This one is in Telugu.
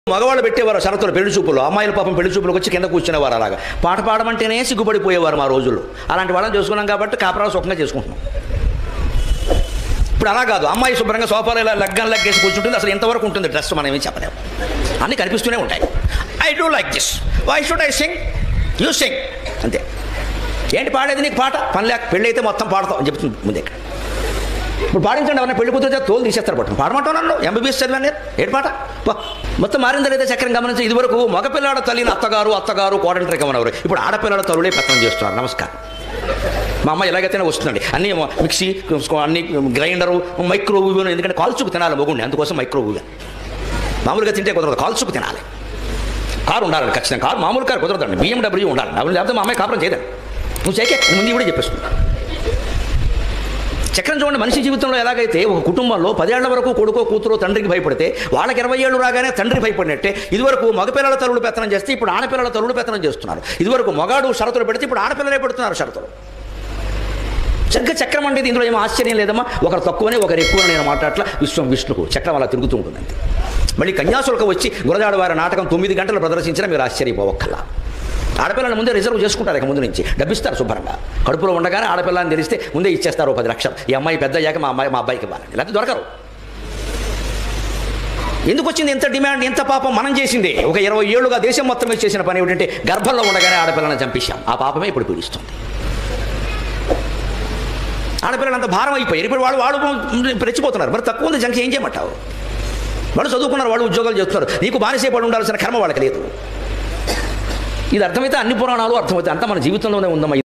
మగవాళ్ళు పెట్టేవారు షరతులు పెళ్లి చూపులు అమ్మాయిల పాపం పెళ్లి చూపులకు వచ్చి కింద కూర్చునేవారు అలాగా పాట పాడమంటేనే సిగ్గుపడిపోయేవారు మా రోజుల్లో అలాంటి వాళ్ళని చేసుకున్నాం కాబట్టి కాపురాలు సుఖంగా చేసుకుంటున్నాం ఇప్పుడు అలా కాదు అమ్మాయి శుభ్రంగా సోఫాలో ఇలా లగ్గం లగ్గేసి కూర్చుంటుంది అసలు ఎంతవరకు ఉంటుంది డ్రెస్ మనం ఏమీ చెప్పలేము అన్నీ కనిపిస్తూనే ఉంటాయి I do like this why should I sing you sing అంతే ఏంటి పాడేది నీకు పాట పని లేక పెళ్ళి అయితే మొత్తం పాడతాం అని చెప్తుంది ముందే ఇక్కడ ఇప్పుడు పాడించండి ఎవరైనా పెళ్లి కూతురు చేత తోలు తీసేస్తారు పట్టం పాడమంటావు నన్ను ఎంబీబీఎస్ చదివాను నేను ఏంటి పాట వా మొత్తం మారిందా లేదా చక్రం గమనించి ఇదివరకు మగపిల్లాడ తల్లిని అత్తగారు అత్తగారు కోడంటరి కమనవరు ఇప్పుడు ఆడపిల్లల తల్లులే పెత్తనం చేస్తున్నారు నమస్కారం మా అమ్మ ఎలాగైతేనే వస్తుందండి అన్ని మిక్సీ అన్ని గ్రైండరు మైక్రోవేవ్ ఎందుకంటే కాల్చుకు తినాలి మొగుండి అందుకోసం మైక్రోవేవ్ మామూలుగా తింటే కుదరదు కాల్చుకు తినాలి కారు ఉండాలి ఖచ్చితంగా కారు మామూలు కారు కుదరదండి బిఎండబ్ల్యూ ఉండాలి అవును లేకపోతే మా అమ్మాయి కాపురం చేయదండి నువ్వు చేయకే నేను ముందు కూడా చెప్పేస్తున్నా చక్రం చూడండి మనిషి జీవితంలో ఎలాగైతే ఒక కుటుంబంలో పదేళ్ల వరకు కొడుకో కూతురో తండ్రికి భయపడితే వాళ్ళకి ఇరవై ఏళ్ళు రాగానే తండ్రి భయపడినట్టే ఇదివరకు మగపిల్లల తల్లులు పెత్తనం చేస్తే ఇప్పుడు ఆడపిల్లల తల్లులు పెత్తనం చేస్తున్నారు ఇదివరకు మగాడు షరతులు పెడితే ఇప్పుడు ఆడపిల్లలే పెడుతున్నారు షరతులు సరిగ్గా చక్రం అంటే ఇందులో ఏమో ఆశ్చర్యం లేదమ్మా ఒకరు తక్కువనే ఒకరు ఎక్కువ నేను మాట్లాడట్లా విశ్వం విష్ణుకు చక్రం అలా తిరుగుతూ ఉంటుంది అంతే మళ్ళీ కన్యాశుల్క వచ్చి గురజాడ వారి నాటకం తొమ్మిది గంటలు ప్రదర్శించినా మీరు ఆశ్చర్యపోవక్కల్లా ఆడపిల్లని ముందే రిజర్వ్ చేసుకుంటారు ఇక ముందు నుంచి డబ్బిస్తారు శుభ్రంగా కడుపులో ఉండగానే ఆడపిల్లని తెలిస్తే ముందే ఇచ్చేస్తారు ఓ పది లక్షలు ఈ అమ్మాయి పెద్ద అయ్యాక మా అమ్మాయి మా అబ్బాయికి ఇవ్వాలని లేకపోతే దొరకరు ఎందుకు వచ్చింది ఎంత డిమాండ్ ఎంత పాపం మనం చేసింది ఒక ఇరవై ఏళ్ళుగా దేశం మొత్తం మీద చేసిన పని ఏమిటంటే గర్భంలో ఉండగానే ఆడపిల్లని చంపేశాం ఆ పాపమే ఇప్పుడు పీడిస్తుంది ఆడపిల్లలు అంత భారం అయిపోయారు ఇప్పుడు వాళ్ళు వాళ్ళు రెచ్చిపోతున్నారు మరి తక్కువ ఉంది జంక్షన్ ఏం చేయమంటావు వాళ్ళు చదువుకున్నారు వాళ్ళు ఉద్యోగాలు చేస్తున్నారు నీకు బానిసే పడి ఉండాల్సిన కర్మ వాళ్ళకి లేదు ఇది అర్థమైతే అన్ని పురాణాలు అర్థమవుతాయి అంతా మన జీవితంలోనే ఉందమ్మా